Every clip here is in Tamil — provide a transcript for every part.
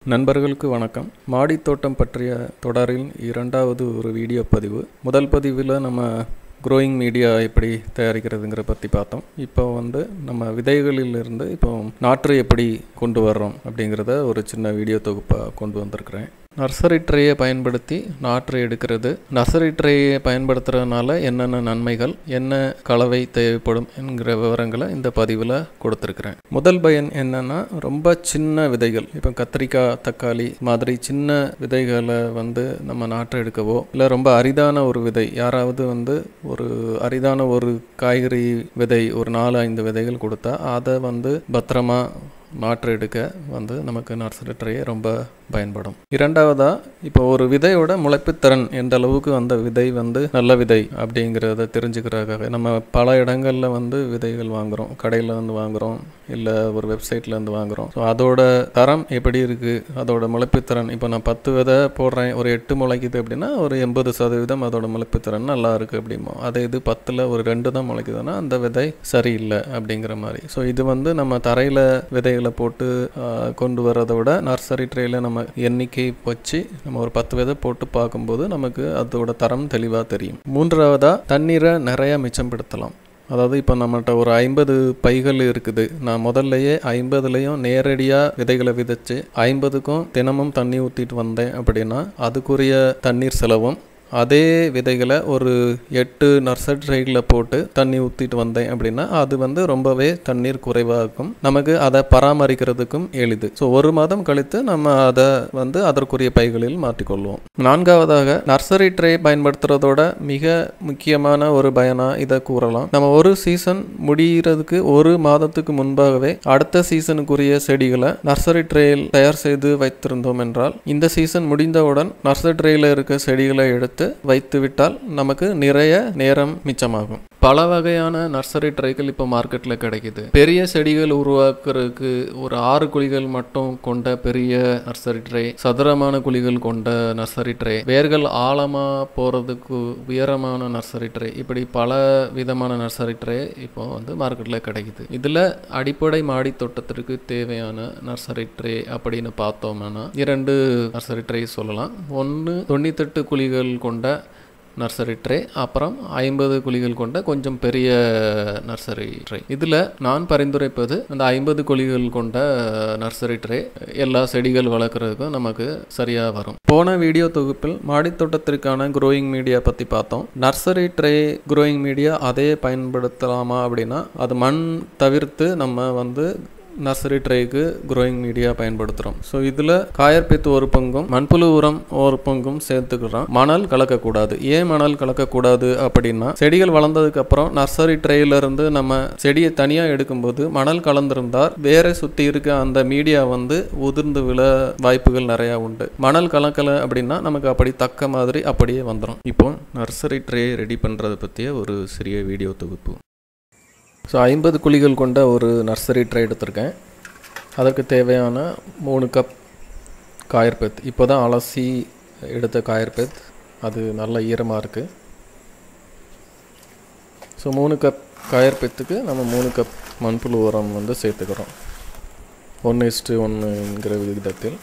நண்பர்களுக்கு வணக்கம் மாடித் தோட்டம் பற்றிய தொடரில் இரண்டாவது ஒரு வீடியோ பதிவு முதல் பதிவில் நம்ம க்ரோயிங் மீடியா எப்படி தயாரிக்கிறதுங்கிற பற்றி பார்த்தோம் இப்போ வந்து நம்ம விதைகளிலிருந்து இப்போ நாற்று எப்படி கொண்டு வர்றோம் அப்படிங்கிறத ஒரு சின்ன வீடியோ தொகுப்பாக கொண்டு வந்திருக்கிறேன் நர்சரி ட்ரேயை பயன்படுத்தி நாற்று எடுக்கிறது நர்சரி ட்ரேயை பயன்படுத்துறதுனால என்னென்ன நன்மைகள் என்ன கலவை தேவைப்படும் என்கிற விவரங்களை இந்த பதிவில் கொடுத்துருக்குறேன் முதல் பயன் என்னன்னா ரொம்ப சின்ன விதைகள் இப்போ கத்திரிக்காய் தக்காளி மாதிரி சின்ன விதைகளை வந்து நம்ம நாற்று எடுக்கவோ இல்லை ரொம்ப அரிதான ஒரு விதை யாராவது வந்து ஒரு அரிதான ஒரு காய்கறி விதை ஒரு நாலு ஐந்து விதைகள் கொடுத்தா அதை வந்து பத்திரமா நாற்று எடுக்க வந்து நமக்கு நர்சரி ட்ரே ரொம்ப பயன்படும் இரண்டாவதா இப்போ ஒரு விதையோட முளைப்புத்திறன் எந்த அளவுக்கு அந்த விதை வந்து நல்ல விதை அப்படிங்கிறத தெரிஞ்சுக்கிறதுக்காக நம்ம பல இடங்களில் வந்து விதைகள் வாங்குகிறோம் கடையில் வந்து வாங்குகிறோம் இல்லை ஒரு வெப்சைட்டில் இருந்து வாங்குகிறோம் ஸோ அதோட தரம் எப்படி இருக்குது அதோட முளைப்புத்திறன் இப்போ நான் பத்து விதை போடுறேன் ஒரு எட்டு முளைக்குது அப்படின்னா ஒரு எண்பது சதவீதம் அதோட முளைப்புத்திறன் நல்லா இருக்குது அப்படிமோ அதே இது பத்தில் ஒரு ரெண்டு தான் முளைக்குதுன்னா அந்த விதை சரியில்லை அப்படிங்கிற மாதிரி ஸோ இது வந்து நம்ம தரையில் விதைகளை போட்டு ஆஹ், கொண்டு வரதை விட நர்சரி ட்ரேயில் நம்ம எண்ணிக்கை வச்சு நம்ம ஒரு பத்து விதை போட்டு பார்க்கும்போது நமக்கு அதோட தரம் தெளிவாக தெரியும் மூன்றாவதா தண்ணீரை நிறைய மிச்சப்படுத்தலாம் அதாவது இப்போ நம்மகிட்ட ஒரு ஐம்பது பைகள் இருக்குது நான் முதல்லையே ஐம்பதுலேயும் நேரடியாக விதைகளை விதைச்சு ஐம்பதுக்கும் தினமும் தண்ணி ஊற்றிட்டு வந்தேன் அப்படின்னா அதுக்குரிய தண்ணீர் செலவும் அதே விதைகளை ஒரு எட்டு நர்சரி ட்ரைகளில் போட்டு தண்ணி ஊற்றிட்டு வந்தேன் அப்படின்னா அது வந்து ரொம்பவே தண்ணீர் குறைவாக இருக்கும் நமக்கு அதை பராமரிக்கிறதுக்கும் எளிது ஸோ ஒரு மாதம் கழித்து நம்ம அதை வந்து அதற்குரிய பைகளில் மாற்றிக்கொள்வோம் நான்காவதாக நர்சரி ட்ரே பயன்படுத்துறதோட மிக முக்கியமான ஒரு பயனா இதை கூறலாம் நம்ம ஒரு சீசன் முடிகிறதுக்கு ஒரு மாதத்துக்கு முன்பாகவே அடுத்த சீசனுக்குரிய செடிகளை நர்சரி ட்ரேயில் தயார் செய்து வைத்திருந்தோம் என்றால் இந்த சீசன் முடிந்தவுடன் நர்சரி ட்ரேயில் இருக்க செடிகளை எடுத்து வைத்து விட்டால் நமக்கு நிறைய நேரம் மிச்சமாகும் பல வகையான நர்சரி ட்ரைகள் இப்போ மார்க்கெட்டில் கிடைக்குது பெரிய செடிகள் உருவாக்குறதுக்கு ஒரு ஆறு குழிகள் மட்டும் கொண்ட பெரிய நர்சரி ட்ரை சதுரமான குழிகள் கொண்ட நர்சரி ட்ரை வேர்கள் ஆழமாக போகிறதுக்கு உயரமான நர்சரி ட்ரை இப்படி பல விதமான நர்சரி ட்ரை இப்போ வந்து மார்க்கெட்டில் கிடைக்குது இதில் அடிப்படை மாடி தோட்டத்திற்கு தேவையான நர்சரி ட்ரே அப்படின்னு பார்த்தோம்னா இரண்டு நர்சரி ட்ரே சொல்லலாம் ஒன்று தொண்ணூத்தெட்டு குழிகள் கொண்ட நர்சரி ட்ரே அப்புறம் ஐம்பது குழிகள் கொண்ட கொஞ்சம் பெரிய நர்சரி ட்ரே இதில் நான் பரிந்துரைப்பது அந்த ஐம்பது குழிகள் கொண்ட நர்சரி ட்ரே எல்லா செடிகள் வளர்க்குறதுக்கும் நமக்கு சரியாக வரும் போன வீடியோ தொகுப்பில் மாடித்தோட்டத்திற்கான க்ரோயிங் மீடியா பற்றி பார்த்தோம் நர்சரி ட்ரே க்ரோயிங் மீடியா அதே பயன்படுத்தலாமா அப்படின்னா அது மண் தவிர்த்து நம்ம வந்து நர்சரி ட்ரேக்கு க்ரோயிங் மீடியா பயன்படுத்துகிறோம் ஸோ இதில் காயற்பித்து ஒரு பங்கும் மண்புழு உரம் ஒரு பங்கும் சேர்த்துக்கிறோம் மணல் கலக்கக்கூடாது ஏன் மணல் கலக்கக்கூடாது அப்படின்னா செடிகள் வளர்ந்ததுக்கு அப்புறம் நர்சரி ட்ரேல இருந்து நம்ம செடியை தனியாக எடுக்கும்போது மணல் கலந்திருந்தால் வேற சுற்றி இருக்க அந்த மீடியா வந்து உதிர்ந்து விழ வாய்ப்புகள் நிறையா உண்டு மணல் கலக்கலை அப்படின்னா நமக்கு அப்படி தக்க மாதிரி அப்படியே வந்துடும் இப்போ நர்சரி ட்ரே ரெடி பண்ணுறதை பற்றிய ஒரு சிறிய வீடியோ தொகுப்பு ஸோ ஐம்பது குழிகள் கொண்ட ஒரு நர்சரி ட்ரே எடுத்திருக்கேன் அதற்கு தேவையான மூணு கப் காயர்பெத் இப்போ தான் அலசி எடுத்த காயர்பெத் அது நல்ல ஈரமாக இருக்குது ஸோ மூணு கப் காயர்பெத்துக்கு நம்ம மூணு கப் மண்புழு உரம் வந்து சேர்த்துக்கிறோம் ஒன்று இஸ்ட்டு ஒன்றுங்கிற விகிதத்தில்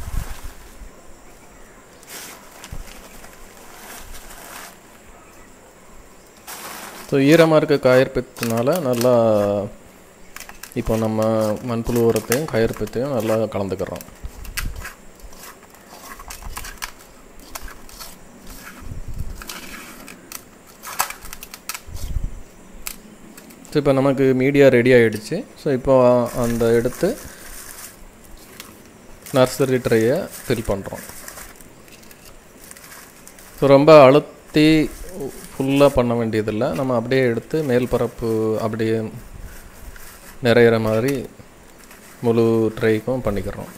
ஸோ ஈரமாக இருக்க காயற்பத்தினால நல்லா இப்போ நம்ம மண்புழு உரத்தையும் கயிறுப்பத்தையும் நல்லா கலந்துக்கிறோம் ஸோ இப்போ நமக்கு மீடியா ரெடி ஆகிடுச்சு ஸோ இப்போ அந்த எடுத்து நர்சரி ட்ரையை ஃபில் பண்ணுறோம் ஸோ ரொம்ப அழுத்தி ஃபுல்லாக பண்ண வேண்டியதில்லை நம்ம அப்படியே எடுத்து மேல் பரப்பு அப்படியே நிறையிற மாதிரி முழு ட்ரைக்கும் பண்ணிக்கிறோம்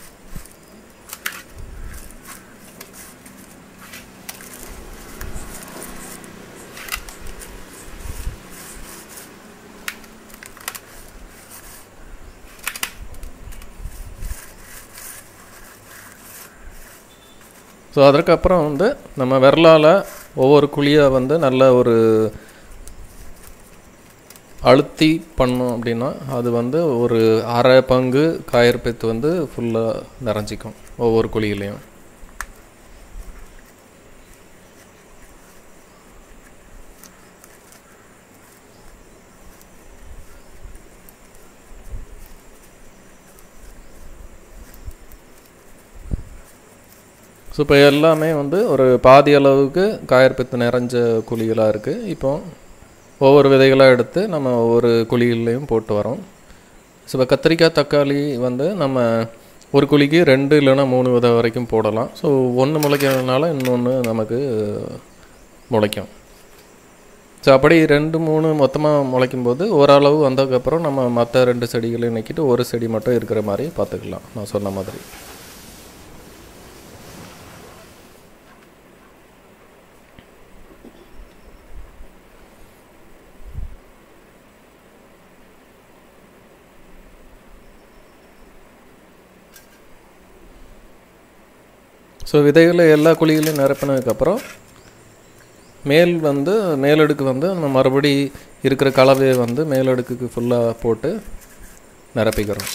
ஸோ அதற்கப்புறம் வந்து நம்ம விரலால் ஒவ்வொரு குழியாக வந்து நல்ல ஒரு அழுத்தி பண்ணோம் அப்படின்னா அது வந்து ஒரு அரை பங்கு காயற்பேத்து வந்து ஃபுல்லாக நிறைஞ்சிக்கும் ஒவ்வொரு குழியிலையும் ஸோ இப்போ எல்லாமே வந்து ஒரு பாதி அளவுக்கு காயற்பேத்து நிறைஞ்ச குழிகளாக இருக்குது இப்போ ஒவ்வொரு விதைகளாக எடுத்து நம்ம ஒவ்வொரு குழிகள்லையும் போட்டு வரோம் ஸோ இப்போ கத்திரிக்காய் தக்காளி வந்து நம்ம ஒரு குழிக்கு ரெண்டு இல்லைன்னா மூணு விதை வரைக்கும் போடலாம் ஸோ ஒன்று முளைக்கிறதுனால இன்னொன்று நமக்கு முளைக்கும் ஸோ அப்படி ரெண்டு மூணு மொத்தமாக முளைக்கும் போது ஓரளவு வந்ததுக்கப்புறம் நம்ம மற்ற ரெண்டு செடிகளையும் நிற்கிட்டு ஒரு செடி மட்டும் இருக்கிற மாதிரி பார்த்துக்கலாம் நான் சொன்ன மாதிரி ஸோ விதைகளை எல்லா குழிகளையும் நிரப்பினதுக்கப்புறம் மேல் வந்து மேலடுக்கு வந்து நம்ம மறுபடி இருக்கிற கலவையை வந்து மேலடுக்குக்கு ஃபுல்லாக போட்டு நிரப்பிக்கிறோம்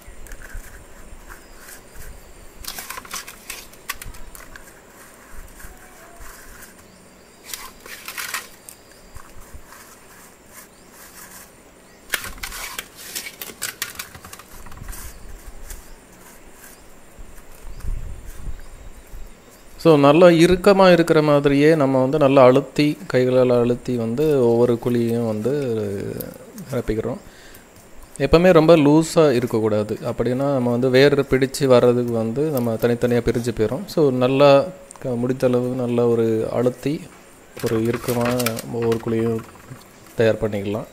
ஸோ நல்லா இறுக்கமாக இருக்கிற மாதிரியே நம்ம வந்து நல்லா அழுத்தி கைகளால் அழுத்தி வந்து ஒவ்வொரு குழியையும் வந்து நிரப்பிக்கிறோம் எப்போவுமே ரொம்ப லூஸாக இருக்கக்கூடாது அப்படின்னா நம்ம வந்து வேர் பிடிச்சு வர்றதுக்கு வந்து நம்ம தனித்தனியாக பிரிஞ்சு போயிடும் ஸோ நல்லா க- முடிந்தளவு நல்லா ஒரு அழுத்தி ஒரு இறுக்கமாக ஒவ்வொரு குழியும் தயார் பண்ணிக்கலாம்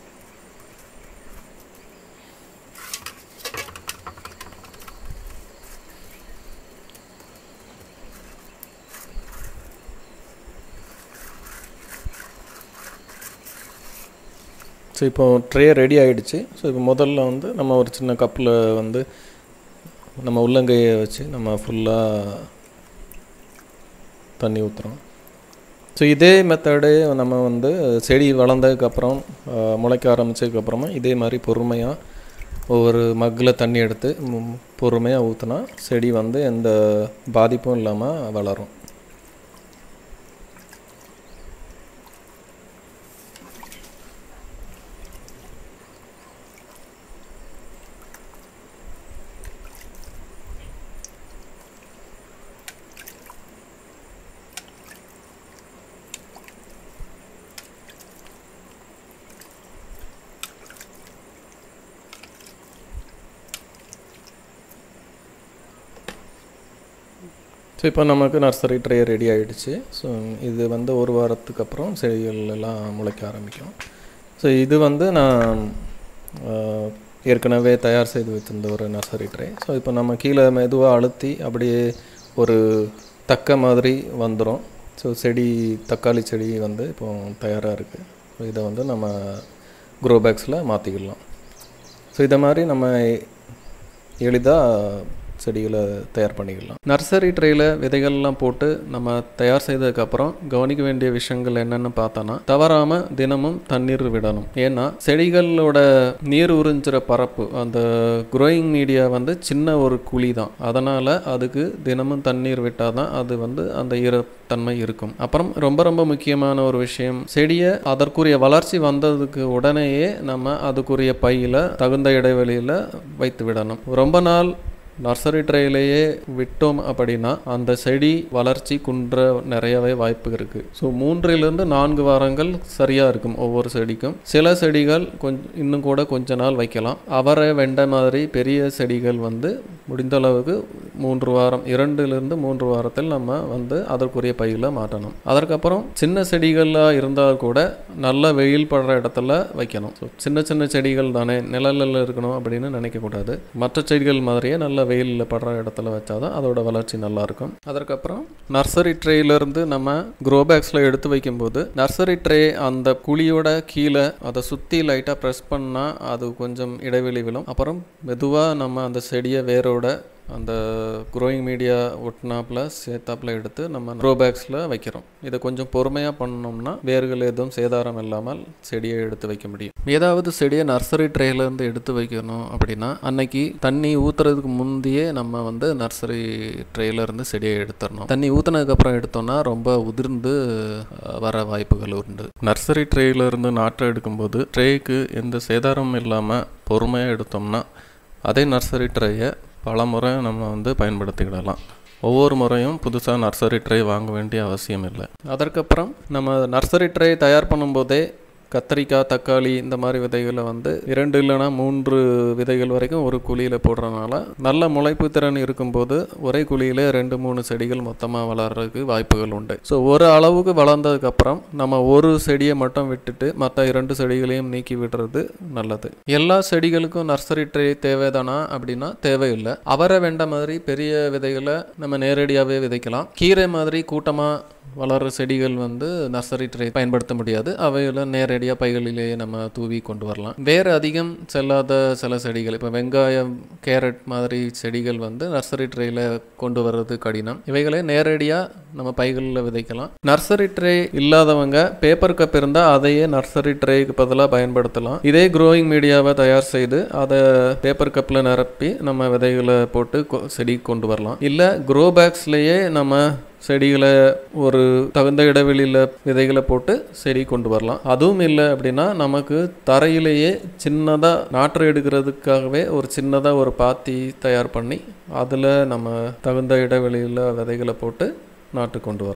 ஸோ இப்போ ட்ரே ரெடி ஆகிடுச்சு ஸோ இப்போ முதல்ல வந்து நம்ம ஒரு சின்ன கப்பில் வந்து நம்ம உள்ளங்கையை வச்சு நம்ம ஃபுல்லாக தண்ணி ஊற்றுறோம் ஸோ இதே மெத்தடே நம்ம வந்து செடி வளர்ந்ததுக்கப்புறம் ஆஹ், முளைக்க ஆரம்பித்ததுக்கப்புறமா இதே மாதிரி பொறுமையாக ஒவ்வொரு மக்கில் தண்ணி எடுத்து பொறுமையாக ஊற்றினா செடி வந்து எந்த பாதிப்பும் இல்லாமல் வளரும் ஸோ இப்போ நமக்கு நர்சரி ட்ரே ரெடி ஆகிடுச்சு ஸோ இது வந்து ஒரு வாரத்துக்கு அப்புறம் செடிகள் எல்லாம் முளைக்க ஆரம்பிக்கும் ஸோ இது வந்து நான் ஆஹ், ஏற்கனவே தயார் செய்து வச்சிருந்த ஒரு நர்சரி ட்ரே ஸோ இப்போ நம்ம கீழே மெதுவாக அழுத்தி அப்படியே ஒரு தக்க மாதிரி வந்துடும் ஸோ செடி தக்காளி செடி வந்து இப்போ தயாராக இருக்குது ஸோ இதை வந்து நம்ம க்ரோ பேக்ஸில் மாற்றிக்கலாம் ஸோ இதை மாதிரி நம்ம எளிதாக செடிகளை தயார் பண்ணிக்கலாம் நர்சரி ட்ரேயில் விதைகள்லாம் போட்டு நம்ம தயார் செய்ததுக்கப்புறம் கவனிக்க வேண்டிய விஷயங்கள் என்னென்னு பார்த்தோன்னா தவறாமல் தினமும் தண்ணீர் விடணும் ஏன்னா செடிகளோட நீர் உறிஞ்சுற பரப்பு அந்த குரோயிங் மீடியா வந்து சின்ன ஒரு குழி தான் அதனால் அதுக்கு தினமும் தண்ணீர் விட்டால் தான் அது வந்து அந்த ஈரத்தன்மை இருக்கும் அப்புறம் ரொம்ப ரொம்ப முக்கியமான ஒரு விஷயம் செடியை அதற்குரிய வளர்ச்சி வந்ததுக்கு உடனேயே நம்ம அதுக்குரிய பையில் தகுந்த இடைவெளியில் வைத்து விடணும் ரொம்ப நாள் நர்சரி ட்ரேயிலேயே விட்டோம் அப்படின்னா அந்த செடி வளர்ச்சி குன்ற நிறையவே வாய்ப்பு இருக்குது ஸோ மூன்றிலிருந்து நான்கு வாரங்கள் சரியாக இருக்கும் ஒவ்வொரு செடிக்கும் சில செடிகள் கொஞ்சம் இன்னும் கூட கொஞ்ச நாள் வைக்கலாம் அவரை வெண்டை மாதிரி பெரிய செடிகள் வந்து முடிந்த அளவுக்கு மூன்று வாரம் இரண்டிலிருந்து மூன்று வாரத்தில் நம்ம வந்து அதற்குரிய பையில் மாட்டணும் அதற்கப்புறம் சின்ன செடிகளாக இருந்தால் கூட நல்ல வெயில் படுற இடத்துல வைக்கணும் ஸோ சின்ன சின்ன செடிகள் தானே நிழலில் இருக்கணும் அப்படின்னு நினைக்கக்கூடாது மற்ற செடிகள் மாதிரியே நல்ல வெயிலில் படுற இடத்துல வச்சாதான் அதோட வளர்ச்சி நல்லா இருக்கும் அதற்கப்புறம் நர்சரி ட்ரேயிலிருந்து நம்ம க்ரோ பேக்ஸில் எடுத்து வைக்கும்போது நர்சரி ட்ரே அந்த குழியோட கீழே அதை சுற்றி லைட்டாக ப்ரெஸ் பண்ணால் அது கொஞ்சம் இடைவெளி விழும் அப்புறம் மெதுவாக நம்ம அந்த செடியை வேரோட அந்த க்ரோயிங் மீடியா ஒட்டினாப்பில் சேர்த்தாப்பில் எடுத்து நம்ம க்ரோ பேக்ஸில் வைக்கிறோம் இதை கொஞ்சம் பொறுமையாக பண்ணோம்னா வேர்கள் எதுவும் சேதாரம் இல்லாமல் செடியை எடுத்து வைக்க முடியும் ஏதாவது செடியை நர்சரி ட்ரேலேருந்து எடுத்து வைக்கணும் அப்படின்னா அன்னைக்கு தண்ணி ஊற்றுறதுக்கு முந்தையே நம்ம வந்து நர்சரி ட்ரேலேருந்து செடியை எடுத்துடணும் தண்ணி ஊற்றுனதுக்கப்புறம் எடுத்தோம்னா ரொம்ப உதிர்ந்து அஹ், வர வாய்ப்புகள் உண்டு நர்சரி ட்ரேயிலேருந்து நாற்றை எடுக்கும்போது ட்ரேக்கு எந்த சேதாரமும் இல்லாமல் பொறுமையாக எடுத்தோம்னா அதே நர்சரி ட்ரேயை பல முறை நம்ம வந்து பயன்படுத்திக்கிடலாம் ஒவ்வொரு முறையும் புதுசாக நர்சரி ட்ரே வாங்க வேண்டிய அவசியம் இல்லை அதற்கப்புறம் நம்ம நர்சரி ட்ரே தயார் பண்ணும்போதே கத்திரிக்காய் தக்காளி இந்த மாதிரி விதைகளை வந்து இரண்டு இல்லைன்னா மூன்று விதைகள் வரைக்கும் ஒரு குழியில் போடுறதுனால நல்ல முளைப்பு திறன் இருக்கும்போது ஒரே குழியில் ரெண்டு மூணு செடிகள் மொத்தமாக வளர்றதுக்கு வாய்ப்புகள் உண்டு ஸோ ஒரு அளவுக்கு வளர்ந்ததுக்கப்புறம் நம்ம ஒரு செடியை மட்டும் விட்டுட்டு மற்ற இரண்டு செடிகளையும் நீக்கி விடுறது நல்லது எல்லா செடிகளுக்கும் நர்சரி ட்ரே தேவைதானா அப்படின்னா தேவையில்லை அவரை வெண்ட மாதிரி பெரிய விதைகளை நம்ம நேரடியாகவே விதைக்கலாம் கீரை மாதிரி கூட்டமாக வளர்கிற செடிகள் வந்து நர்சரி ட்ரே பயன்படுத்த முடியாது அவைகளை நேரடியாக பைகளிலேயே நம்ம தூவி கொண்டு வரலாம் வேறு அதிகம் செல்லாத சில செடிகள் இப்போ வெங்காயம் கேரட் மாதிரி செடிகள் வந்து நர்சரி ட்ரேயில் கொண்டு வர்றது கடினம் இவைகளை நேரடியாக நம்ம பைகளில் விதைக்கலாம் நர்சரி ட்ரே இல்லாதவங்க பேப்பர் கப் இருந்தால் அதையே நர்சரி ட்ரேக்கு பதிலாக பயன்படுத்தலாம் இதே க்ரோயிங் மீடியாவை தயார் செய்து அதை பேப்பர் கப்பில் நிரப்பி நம்ம விதைகளை போட்டு கொ- செடி கொண்டு வரலாம் இல்லை க்ரோ பேக்ஸ்லேயே நம்ம செடிகளை ஒரு தகுந்த இடைவெளியில் விதைகளை போட்டு செடி கொண்டு வரலாம் அதுவும் இல்லை அப்படின்னா நமக்கு தரையிலேயே சின்னதாக நாற்று எடுக்கிறதுக்காகவே ஒரு சின்னதாக ஒரு பாத்தி தயார் பண்ணி அதில் நம்ம தகுந்த இடைவெளியில் விதைகளை போட்டு நாட்டு கொண்டு வரலாம்